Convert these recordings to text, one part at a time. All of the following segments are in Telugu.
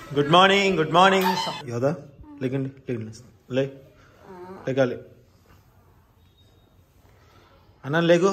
గుడ్ మార్నింగ్ గుడ్ మార్నింగ్ యోదా లేకండి లేకండి లే లేకాలి అన్న లేకు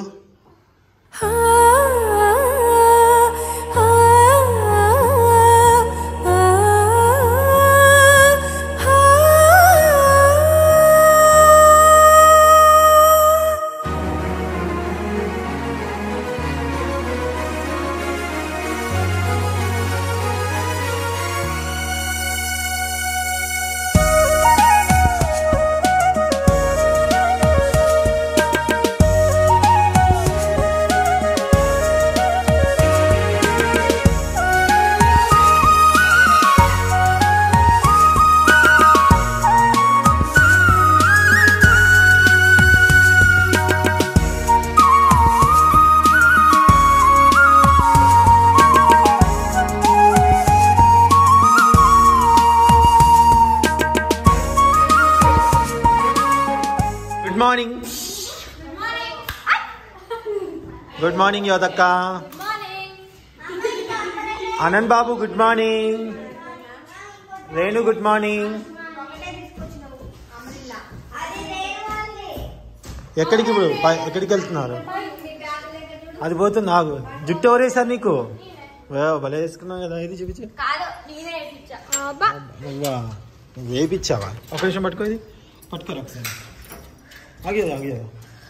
గుడ్ మార్నింగ్ గుడ్ మార్నింగ్ యోదక్క Anand Babu good morning Renu good morning ఎక్కడికి ఇప్పుడు పై- ఎక్కడికి వెళ్తున్నారు అది పోతుంది ఆగు జుట్టు ఎవరేసారు నీకు వే, భలే వేసుకున్నావు కదా ఇది చూపించు అవ్వా నువ్వు వేపించావా ఒక నిమిషం పట్టుకో ఇది పట్టుకోరు ఒకసారి ఆగేది ఆగేది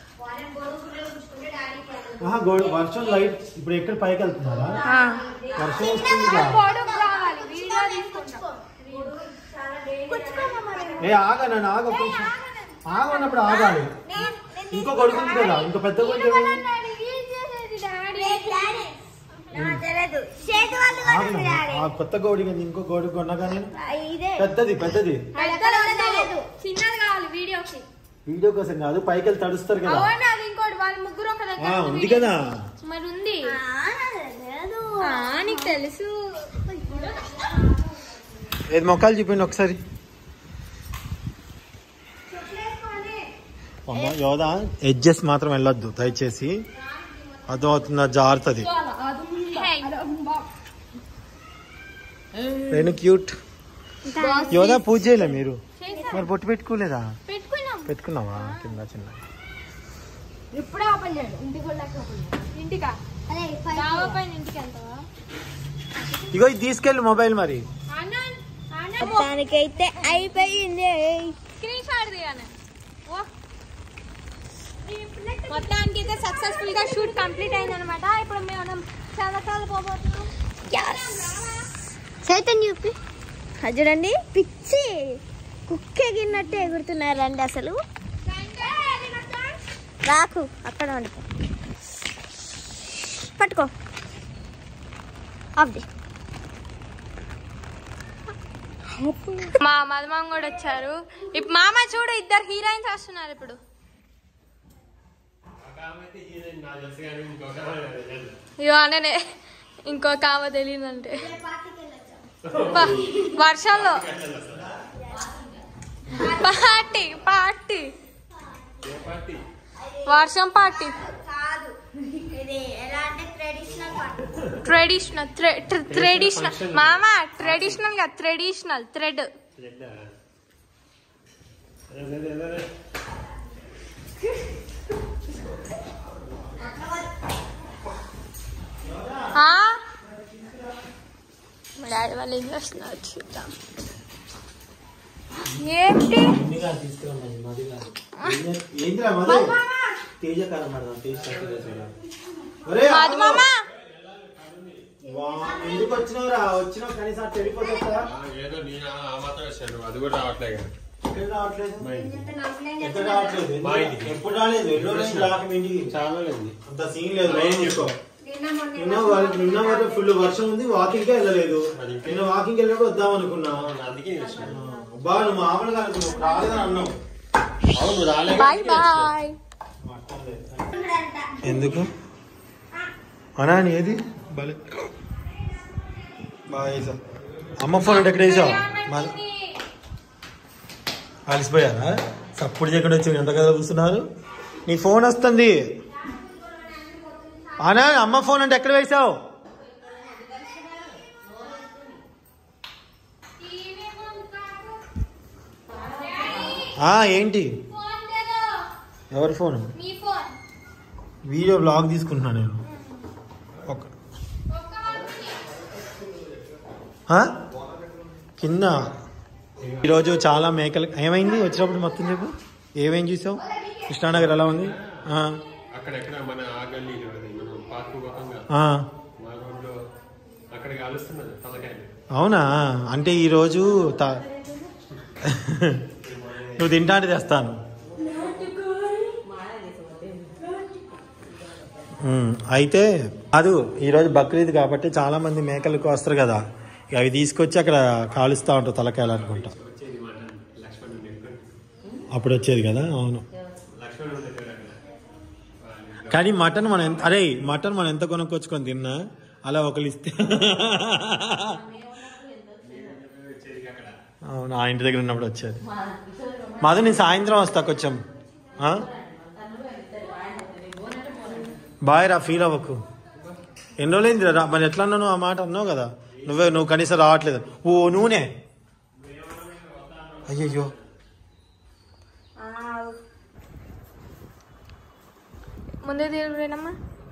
ఆహా, గోడ వర్షం లైట్ ఇప్పుడు ఎక్కడ పైకి వెళ్తున్నారా వర్షం వస్తుంది కదా. ఏ ఆగా నన్ను ఆగ ఒక నిమిషం ఆగన్నప్పుడు ఆగాలి ఇంకో కొడుకు ఉంది కదా ఇంకో పెద్ద కొడుకు ఏమైంది? ఆగు నన్ను. ఆ కొత్త గోడి కదా ఇంకో గోడు కొన్నాగా నేను పెద్దది పెద్దది చిన్నది కావాలి వీడియోకి వీడియో కోసం కాదు పైకి వెళ్ళి తడుస్తారు కదా అవును అది ఇంకోటి వాళ్ళు ముగ్గురు ఒక ఆ, దగ్గర ఉంది కదా మరి ఉంది ఆ, నీకు తెలుసు ఏది మొక్కలు చూపిండి ఒకసారి అమ్మ యోధ ఎడ్జెస్ మాత్రం వెళ్ళొద్దు దయచేసి అర్థమవుతుందా జారుతుంది నేను క్యూట్ యోధ పూజ చేయలే మీరు మరి బొట్టు పెట్టుకోలేదా పెట్టుకున్నాం పెట్టుకున్నావా కింద చిన్న ఇప్పుడే ఓపెన్ చేయండి ఇంటికి వెళ్ళాక ఓపెన్ చేయండి ఇంటికా దావా పైన ఇంటికి వెళ్తావా ఇగో ఇది తీసుకెళ్ళి మొబైల్ మరి అన్న అన్న దానికైతే అయిపోయింది స్క్రీన్ షాట్ దిగాను ఓ మొత్తానికి అయితే సక్సెస్ఫుల్ గా షూట్ కంప్లీట్ అయింది అనమాట ఇప్పుడు మేము చదకాలు పోబోతున్నాం చైతన్య చూపి అది చూడండి పిచ్చి కుక్క ఎగిరినట్టు ఎగురుతున్నారండి అసలు రాకు అక్కడ వండుకో పట్టుకో ఆఫ్ చేయి. మా మధుమామ కూడా వచ్చారు ఇప్పుడు మామ చూడు ఇద్దరు హీరోయిన్స్ వస్తున్నారు ఇప్పుడు ఇగో అంటే ఇంకొక ఆమె తెలియదంటే ప- వర్షంలో పార్టీ పార్టీ వర్షం పార్టీ ట్రెడిషనల్ ట్రెడిషనల్ మామ ట్రెడిషనల్ గా ట్రెడిషనల్ థ్రెడ్ ఆ? మా డాడీ వాళ్ళు ఏం చేస్తున్నారు చూద్దాం ఏంటి ఏంటిరా మధు తేజ కాలం పడదాం తేజ ఒరే మాది మామ వా, ఎందుకు వచ్చినావురా వచ్చినావు కనీసం అటు వెళ్ళిపోతావు కదా ఏదో నేను ఆ మాత్రం వచ్చాను అది కూడా రావట్లే కదా ఎక్కడ రావట్లేదు మా ఇంటికి ఎక్కడ రావట్లేదు మా ఇంటికి. ఎప్పుడు రాలేదు ఎన్నో రోజులు రాక మీ ఇంటికి చాలా లేదు అంత సీన్ లేదు ఏం రోజు చేసుకో. నిన్న వర- నిన్న వరకు ఫుల్ వర్షం ఉంది వాకింగ్ కే వెళ్ళలేదు మరి ఇంకే? నిన్న వాకింగ్ వెళ్ళినప్పుడు వద్దాం అనుకున్నా అందుకే చేసాను అబ్బా నువ్వు మామూలుగా అనుకున్నావు రాలేదని అన్నావు అవును రాలే బాయ్ బాయ్ ఎందుకు అనా ఏది భలే బాగా వేసావు అమ్మ ఫోన్ అంటే ఎక్కడ వేసావు మన- అలసిపోయారా సప్పుడు చేయకుండా వచ్చి ఎంత కదా కూర్చున్నారు నీ ఫోన్ వస్తుంది అనా అమ్మ ఫోన్ అంటే ఎక్కడ వేసావు ఆ, ఏంటి ఫోన్ తెలో ఎవరి ఫోన్ మీ ఫోన్ వీడియో బ్లాగ్ తీసుకుంటున్నా నేను ఒక ఒక్క వాడికి. ఆ? కింద ఈరోజు చాలా మేకలు ఏమైంది వచ్చినప్పుడు మొత్తం చెప్పు ఏమేం చూసావు కృష్ణానగర్ ఎలా ఉంది ఆ, అక్కడెక్కడ మన ఆ గల్లీ చూడదు మనం పార్క్ పోతాంగా ఆ. మా రోడ్లో అక్కడ కలుస్తున్నది తలకాయలు అవునా అంటే ఈరోజు త- నువ్వు తింటా అంటే తెస్తాను ఉమ్, అయితే అది ఈరోజు బక్రీద్ కాబట్టి చాలా మంది మేకలకు వస్తారు కదా ఇక అవి తీసుకొచ్చి అక్కడ కాలుస్తూ ఉంటారు తలకాయలు అనుకుంటా వచ్చేది మాట లక్ష్మణ్ ఉండేది అప్పుడు వచ్చేది కదా అవును లక్ష్మణ్ ఉండేది అక్కడ కానీ మటన్ మనం ఎంత అరే మటన్ మనం ఎంత కొనుక్కొచ్చుకొని తిన్నా అలా ఒకరు ఇస్తే అవును ఆ ఇంటి దగ్గర ఉన్నప్పుడు వచ్చేది మాధు నేను సాయంత్రం వస్తా కొంచెం ఆ? బాయ్ రా ఫీల్ అవ్వకు ఎన్ని రోజులైంది రా మరి ఎట్లా అన్నావు నువ్వు ఆ మాట అన్నావు కదా నువ్వే నువ్వు కనీసం రావట్లేదు ఓ నూనె అయ్యయ్యో ముందే తిరుగురేనమ్మా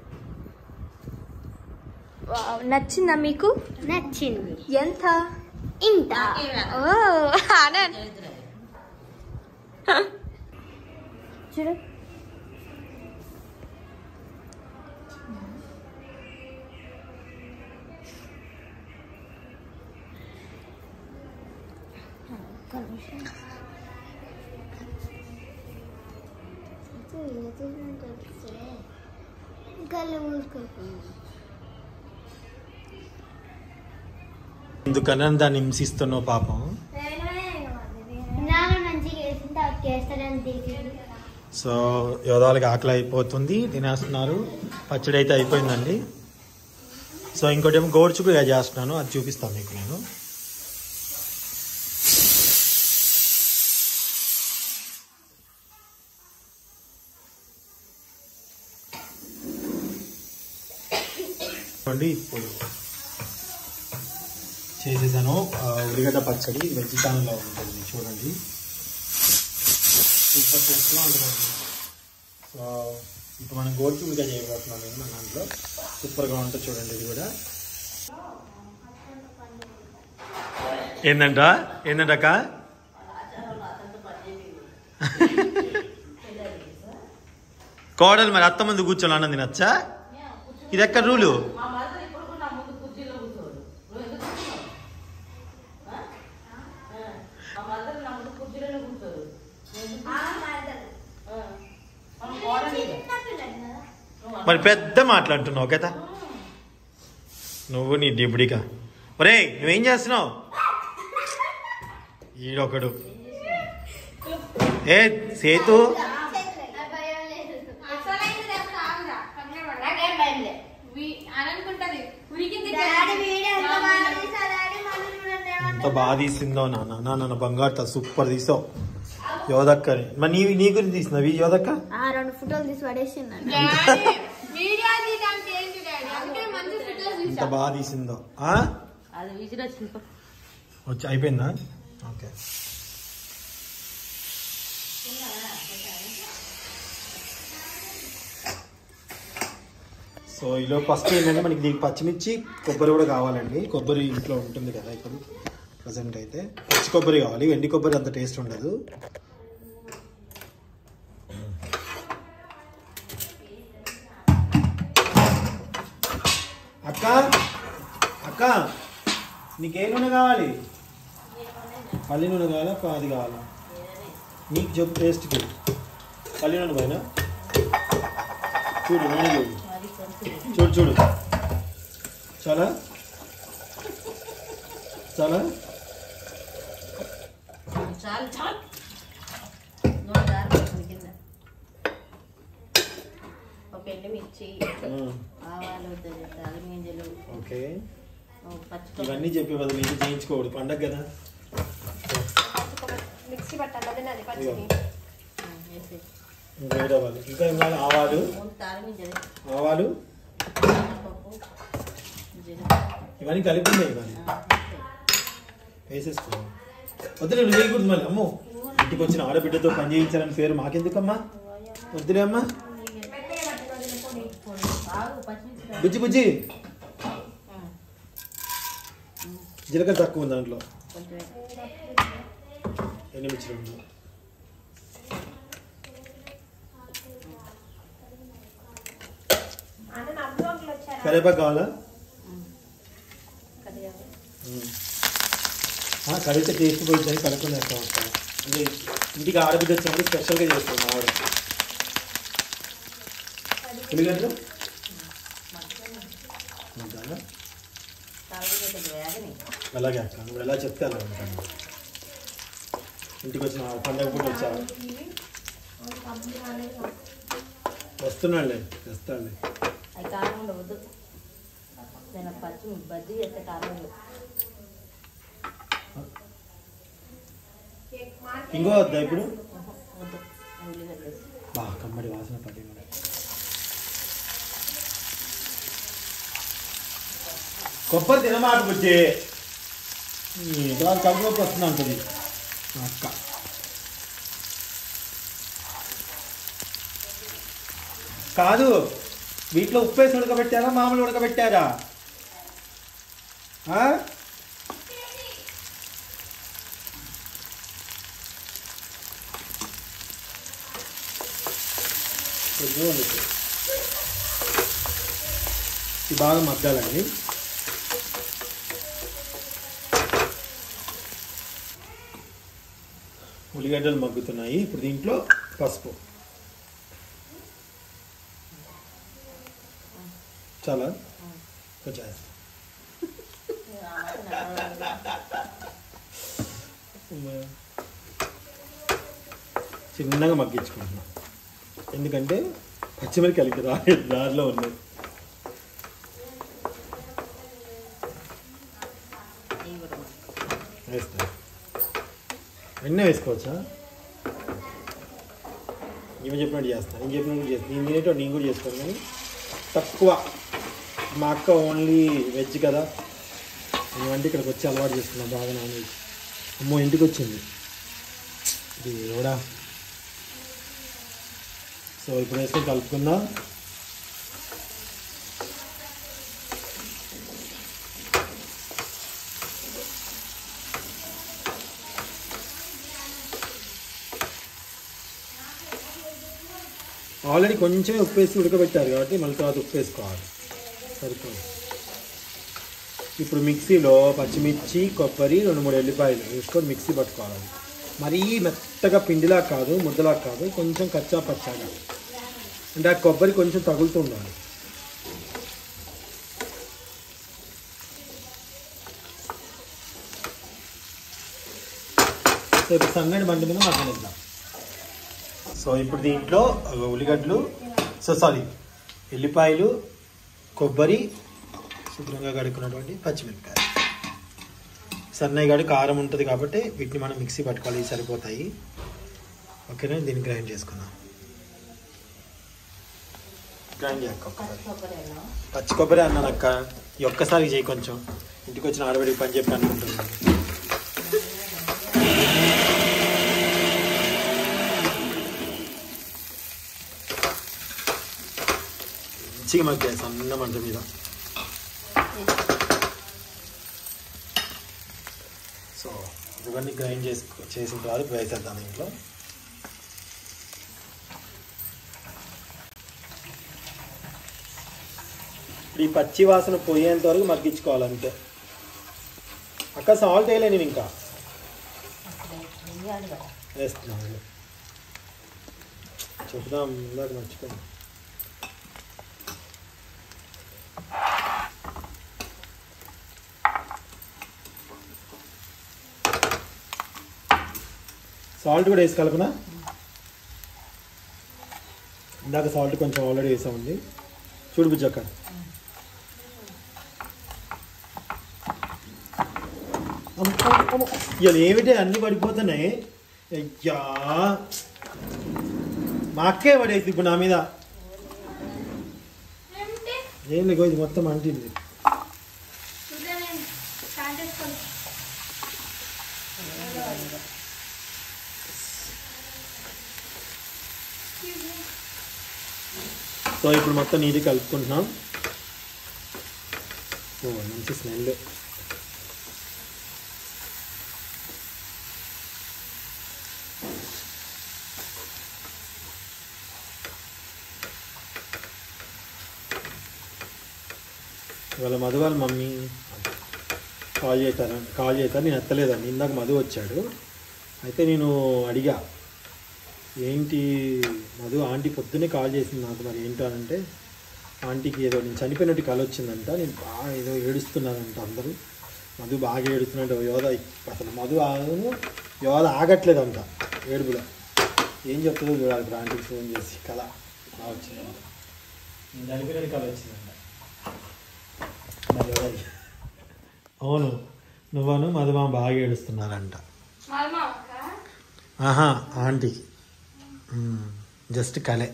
వావ్, నచ్చిందా మీకు నచ్చింది ఎంత ఇంత ఓ ఆనంద్ చూడు కళ్ళు మూసుకోకుండా ఎందుకన్నా దాన్ని హింసిస్తున్నావు పాపం నాన్న మంచిగా వేసింటే అది చేస్తాడని తీసింది సో యోధాలకి ఆకలి అయిపోతుంది తినేస్తున్నారు పచ్చడి అయితే అయిపోయిందండి సో ఇంకోటి ఏమో గోడ్చుకుగా చేస్తున్నాను అది చూపిస్తాను మీకు నేను చూడండి ఇప్పుడు చేసేసాను ఆ, ఉల్లిగడ్డ పచ్చడి వెజ్ ఛానల్లో ఉంటుంది చూడండి సూపర్ టేస్ట్గా ఉంటుంది సో ఇప్పుడు మనం గోల్చుగా చేయబోతున్నాం నేను మన దాంట్లో సూపర్గా ఉంటుంది చూడండి ఇది కూడా ఏందంట ఏందంటక్క కోడలు మరి అత్త మంది కూర్చొని అన్నం తినచ్చా ఇది ఎక్కడ రూలు మరి పెద్ద మాట్లాడుతున్నావు కదా నువ్వు నీ డిబుడిగా ఒరే నువ్వేం చేస్తున్నావు ఈడొకడు ఏ సేతు అనుకుంటది ఉరికింది ఎంత బాగా తీసిందో నాన్న నాన్న నా బంగారు తా సూపర్ తీసావు యోధక్కని మరి నీ నీ గురించి తీసినవి యోధక్క ఆ రెండు ఫోటోలు తీసి పడేసిందండి వీడియో తీయడానికి ఏంటి డాడీ అందుకే మంచి ఫోటోస్ ఎంత బాగా తీసిందో ఆ? అది విజిల్ వచ్చింది వచ్చి అయిపోయిందా ఓకే సో ఈలో ఫస్ట్ ఏంటంటే మనకి దీనికి పచ్చిమిర్చి కొబ్బరి కూడా కావాలండి కొబ్బరి ఇంట్లో ఉంటుంది కదా ఇప్పుడు ప్రజెంట్ అయితే పచ్చి కొబ్బరి కావాలి ఎండి కొబ్బరి అంత టేస్ట్ ఉండదు అక్క అక్క నీకే నూనె కావాలి పల్లి నూనె కావాలా పాది కావాలా నీకు చెప్పు టేస్ట్కి పల్లి నూనె పైన చూడు నూనె చూడు చూడు చూడు చాలా చాలా చాలు చాలు నూనె జారిపోతుంది కింద ఒక ఎండుమిర్చి ఆవాలు తాలి గింజలు ఓకే ఓ పచ్చి ఇవన్నీ చెప్పే బదులు ఇది చేయించుకోకూడదు పండగ కదా మిక్సీ పట్టాలి అదే నాది ఇదిగో. పచ్చడి వేసి ఇంకా వేడి అవ్వాలి ఇంకా ఏం కావాలి ఆవాలు మూడు తాలి గింజలు ఆవాలు పప్పు జీలకర్ర ఇవన్నీ కలిపి ఇవన్నీ వేసేసుకో వద్దు నువ్వు చేయకూడదు మళ్ళీ అమ్మో ఇంటికి వచ్చిన ఆడబిడ్డతో పని చేయించాలని పేరు మాకెందుకమ్మా వద్దులే అమ్మా ఆగు పచ్చిమిర్చి బుజ్జి బుజ్జి జీలకర్ర తక్కువ ఉంది దాంట్లో కొంచెం ఎండుమిర్చి రెండు అంటే నా బ్లాగ్లో వచ్చారా కరివేపాకు కావాలా కడిగాము ఆ, కడిగితే టేస్ట్ పోయిందని కడుక్కుని వేస్తాం అక్క అంటే ఇంటికి ఆడబిడ్డ వచ్చినప్పుడు స్పెషల్గా చేస్తాం మా ఆవిడ ఉల్లిగడ్డలు ఉంటానా? తాళి కొంచెం వేగని అలాగే అక్క నువ్వు ఎలా చెప్తే అలా ఉంటాను ఇంటికి వచ్చిన పండగ పూట వచ్చావు వస్తున్నాడులే తెస్తాడులే అవి కారం ఉండవద్దు నేను పచ్చి బజ్జీ చేస్తే కారం ఉండదు ఇంకో వద్దా ఇప్పుడు వద్దు ఉల్లిగడ్డ వేసి. బా కమ్మడి వాసన పడి మరి. కొబ్బరి తినమాట బుజ్జి దాని కడుపులోకి వస్తుంది అంటుంది మా అక్క కాదు వీటిలో ఉప్పేసి ఉడకబెట్టారా మామూలు ఉడకబెట్టారా ఆ? కొంచెం వండుకో. ఇది బాగా మగ్గాలండి ఉల్లిగడ్డలు మగ్గుతున్నాయి ఇప్పుడు దీంట్లో పసుపు చాలా కొంచెం వేస్తా. చిన్నగా మగ్గించుకుంటున్నా ఎందుకంటే పచ్చిమిరకాయలకి రా దారిలో ఉన్నాయి ఇవి కూడా వేస్తా ఎన్నో వేసుకోవచ్చా ఏమి చెప్పినట్టు చేస్తాను నేను చెప్పినట్టు చేస్తాను నేను తినేటో నేను కూడా చేస్తాను కానీ తక్కువ మా అక్క ఓన్లీ వెజ్ కదా మేమంటే ఇక్కడికి వచ్చి అలవాటు చేసుకున్నాం బాగా నాన్ వెజ్ అమ్మో ఇంటికి వచ్చింది ఇది కూడా సో ఇప్పుడు వేసుకొని కలుపుకుందాం ఆల్రెడీ కొంచెం ఉప్పు వేసి ఉడకబెట్టారు కాబట్టి మళ్ళీ తర్వాత ఉప్పు వేసుకోవాలి సరిపోదు ఇప్పుడు మిక్సీలో పచ్చిమిర్చి కొబ్బరి రెండు మూడు ఎల్లిపాయలు వేసుకొని మిక్సీ పట్టుకోవాలి మరీ మెత్తగా పిండిలా కాదు ముద్దలా కాదు కొంచెం కచ్చా పచ్చాగా అంటే ఆ కొబ్బరి కొంచెం తగులుతూ ఉండాలి సో ఇప్పుడు సన్నటి మంట మీద మగ్గనిద్దాం సో ఇప్పుడు దీంట్లో ఉల్లిగడ్డలు సో సారీ ఎల్లిపాయలు కొబ్బరి శుభ్రంగా కడుక్కున్నటువంటి పచ్చిమిరపకాయలు సన్నయ్య గడి కారం ఉంటుంది కాబట్టి వీటిని మనం మిక్సీ పట్టుకోవాలి ఇవి సరిపోతాయి ఓకేనా దీన్ని గ్రైండ్ చేసుకుందాం గ్రైండ్ చేయక్క ఒక్కసారి కొబ్బరేనా పచ్చి కొబ్బరి అన్నాను అక్క ఈ ఒక్కసారి చేయి కొంచెం ఇంటికి వచ్చిన ఆడబడికి పని చెప్పి అనుకుంటున్నాను మంచిగా మధ్య సన్న మంట మీద సో ఇవన్నీ గ్రైండ్ చేసి చేసిన తర్వాత వేసేద్దాం ఇంట్లో ఇప్పుడు ఈ పచ్చి వాసన పోయేంత వరకు మగ్గించుకోవాలి అంతే అక్క సాల్ట్ వేయలేను ఇంకా వెయ్యాలి కదా వేస్తున్నాను చెప్దాం ఇందాక మర్చిపోయాను సాల్ట్ కూడా వేసి కలపనా ఇందాక సాల్ట్ కొంచెం ఆల్రెడీ వేసామండి చూడు బుజ్జక్క ఇవాళ ఏమిటి అన్ని పడిపోతున్నాయి అయ్యా మా అక్కే పడేది ఇప్పుడు నా మీద ఏమిటి ఏం లేదు ఇది మొత్తం అంటింది చూద్దాం నేను స్టార్ట్ చేసుకోండి సో ఇప్పుడు మొత్తం నీటి కలుపుకుంటున్నాం ఓ మంచి స్మెల్ ఇవాళ మధు వాళ్ళ మమ్మీ కాల్ చేశారు కాల్ చేశారు నేను ఎత్తలేదండి ఇందాక మధు వచ్చాడు అయితే నేను అడిగా ఏంటి మధు ఆంటీ పొద్దున్నే కాల్ చేసింది నాకు మరి ఏంటో అని అంటే ఆంటీకి ఏదో నేను చనిపోయినట్టు కళ వచ్చిందంట నేను బాగా ఏదో ఏడుస్తున్నానంట అందరూ మధు బాగా ఏడుస్తున్నట్టు యోధ అసలు మధు ఆగను యోధ ఆగట్లేదంట ఏడుపులో ఏం చెప్తుందో చూడాలి ఇప్పుడు ఆంటీకి ఫోన్ చేసి కళ బాగా వచ్చిందంట నేను చనిపోయినట్టు కళ వచ్చిందంట మరి యోధ అవును నువ్వను మధుమా బాగా ఏడుస్తున్నారంట ఆహా ఆంటీకి జస్ట్ కలే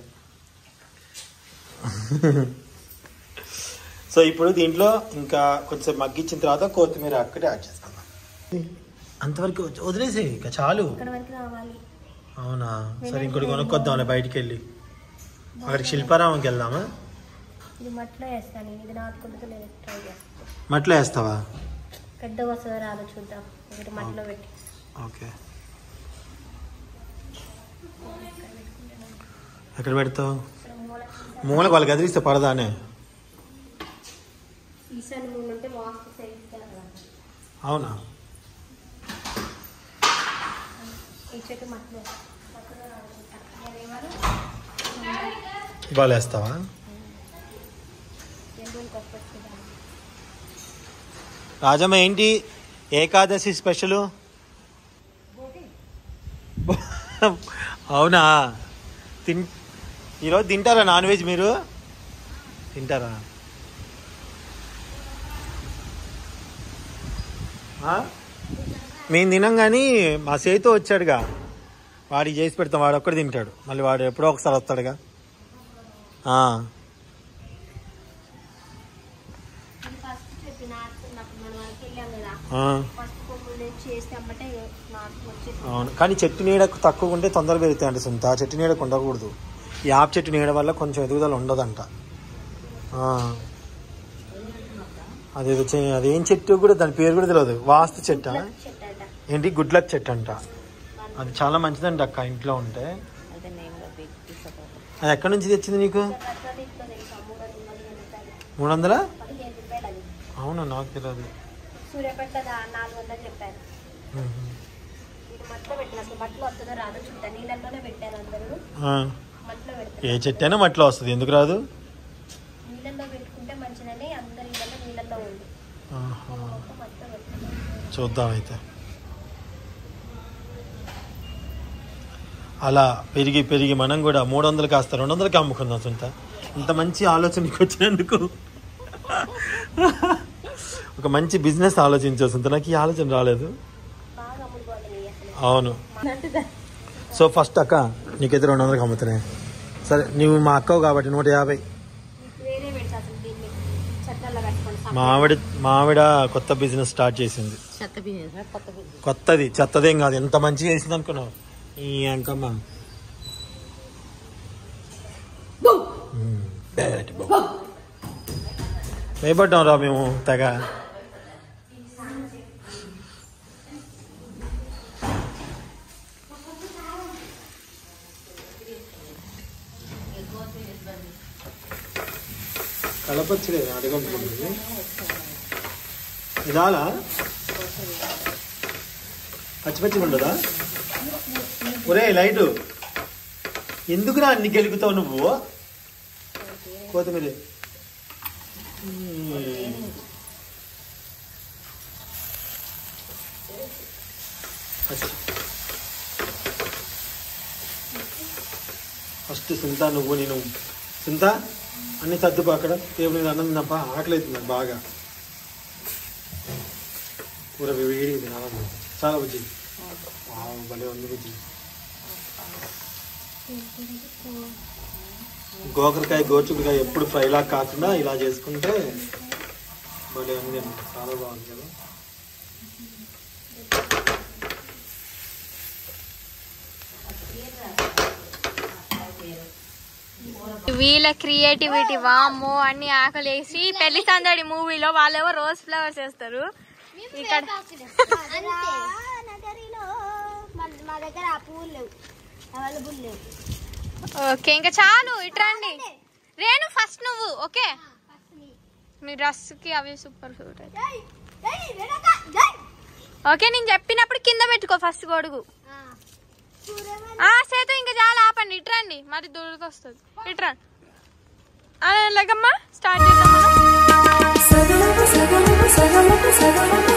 సో ఇప్పుడు దీంట్లో ఇంకా కొంచెం మగ్గించిన తర్వాత కొత్తిమీర అక్కడే యాడ్ చేసుకుందాం అంతవరకు వదిలేసే వదిలేసేయి ఇంకా చాలు ఇక్కడ వరకు రావాలి అవునా సరే ఇంకోటి కొనుక్కొద్దాంలే బయటికి వెళ్ళి అక్కడికి శిల్పారామంకి వెళ్దామా ఇది మట్లో వేస్తాను ఇది నాటుకుంటూ నేను ట్రై చేస్తాను మట్లో వేస్తావా పెద్దగా వస్తుందో రాదో చూద్దాం ఒకటి మట్లో పెట్టి ఓకే ఎక్కడ పెడతావు మూలకు వాళ్ళకి ఎదిరిస్తే పడదానే ఈశాన్య మూడు ఉంటే వాస్తు సైడ్ అవునా ఈ చెట్టు మట్లో ఇవాళ వేస్తావా రాజమ్మ ఏంటి ఏకాదశి స్పెషల్ అవునా తిన్ ఈరోజు తింటారా నాన్ వెజ్ మీరు తింటారా ఆ? మేము తినం కానీ మా సేతు వచ్చాడుగా వాడికి చేసి పెడతాం వాడు ఒక్కడు తింటాడు మళ్ళీ వాడు ఎప్పుడో ఒకసారి వస్తాడుగా ఆ. ఇది ఫస్ట్ చెట్టు నాటుకున్నప్పుడు మనం వాళ్ళకి వెళ్ళాం కదా ఆ. ఫస్ట్ కొమ్ములు నుంచి చేస్తే అమ్మటే నాటు వచ్చేసి అవును కానీ చెట్టు నీడకు తక్కువ ఉంటే తొందరగా పెరుగుతాయంట సుంత చెట్టు నీడకు ఉండకూడదు ఈ యాప్ చెట్టు నీడ వల్ల కొంచెం ఎదుగుదల ఉండదంట ఆ. అదేదో చే- అదేం చెట్టు కూడా దాని పేరు కూడా తెలియదు వాస్తు చెట్ట చెట్టు అట ఏంటి గుడ్ లక్ చెట్టు అంట అది చాలా మంచిదంట అక్క ఇంట్లో ఉంటే అదే నేను కూడా పెట్టి తీసుకుపోతాను అది ఎక్కడి నుంచి తెచ్చింది నీకు ప్రతి ఇంట్లో తెలుసా మూడు వందల పదిహేను రూపాయలు మూడు వందల పదిహేను రూపాయలు అది అవును నాకు తెలియదు సూర్యాపేట దా- నాలుగు వందలు చెప్పారు మ్మ్. ఇది మట్లో పెట్టిన అసలు మట్లో వస్తుందో రాదో చూద్దాం నీళ్ళల్లోనే పెట్టారు అందరూ ఆ. మట్లో పెడతారు ఏ చెట్టు అయినా మట్టిలో వస్తుంది ఎందుకు రాదు నీళ్ళల్లో పెట్టుకుంటే మంచిదని అందరి ఇళ్ళల్లో నీళ్ళల్లో ఉంది ఆహా. మొత్తం మట్లో పెడతారు చూద్దాం అయితే అలా పెరిగి పెరిగి మనం కూడా మూడు వందలు కాస్త రెండు వందలకి అమ్ముకుందాం సుంత ఇంత మంచి ఆలోచనకి వచ్చినందుకు ఒక మంచి బిజినెస్ ఆలోచించాల్సి సుంత నాకు ఈ ఆలోచన రాలేదు బాగా అమ్ముడుపోతున్నాయి అసలు అవును సో ఫస్ట్ అక్క నీకైతే రెండు వందలకి అమ్ముతున్నాయి సరే నువ్వు మా అక్కవు కాబట్టి నూట యాభై మీకు వేరే పెడతా అసలు దీన్ని చట్టాల్లో కట్టుకోండి మా ఆవిడ మా ఆవిడ కొత్త బిజినెస్ స్టార్ట్ చేసింది చెత్త బిజినెస్ కొత్త బిజినెస్ కొత్తది చెత్తదేం కాదు ఎంత మంచిగా చేసింది అనుకున్నావు ఈ అంకమ్మ మ్మ్. బ్యాడ్ బౌ. భయపడ్డాం రా మేము తెగ కలపచ్చలేదు అడగంటుంది ఇదాలా పచ్చి పచ్చిగా ఉండదా ఒరే లైటు ఎందుకురా అన్ని గెలుగుతావు నువ్వు కొత్తిమీర ఫస్ట్ సుంత నువ్వు నేను సుంత అన్ని సర్దుపో అక్కడ టేబుల్ మీద అన్నం తిన్నప్ప ఆకలి అవుతుంది నాకు బాగా కూర వేడి తినాలి చాలా బుజ్జి వావ్, భలే ఉంది బుజ్జి గోకరకాయ గోచుకుడుకాయ ఎప్పుడు ఫ్రైలా కాకుండా ఇలా చేసుకుంటే భలే ఉంది అండి చాలా బాగుంది కదా వీళ్ళ క్రియేటివిటీ వామ్మో అన్ని ఆకలేసి పెళ్లి సందడి మూవీలో వాళ్ళేమో రోజ్ ఫ్లవర్స్ వేస్తారు ఇక్కడ నగరిలో మా- మా దగ్గర ఆ పూలు లేవు అవైలబుల్ లేవు ఓకే ఇంకా చాలు ఇట్రండి రేణు ఫస్ట్ నువ్వు ఓకే మీ డ్రెస్ కి అవి సూపర్ సూట్ అయితే జై జై వెనక జై ఓకే నేను చెప్పినప్పుడు కింద పెట్టుకో ఫస్ట్ గొడుగు ఆ. సూర్యమణి ఆ సేతు ఇంకా చాలా ఆపండి ఇట్రండి మరి దూరకు వస్తుంది ఇట్రా లేకమ్మా స్టార్ట్ చేద్దాం మనం సగమప సగమప సగమప సగమప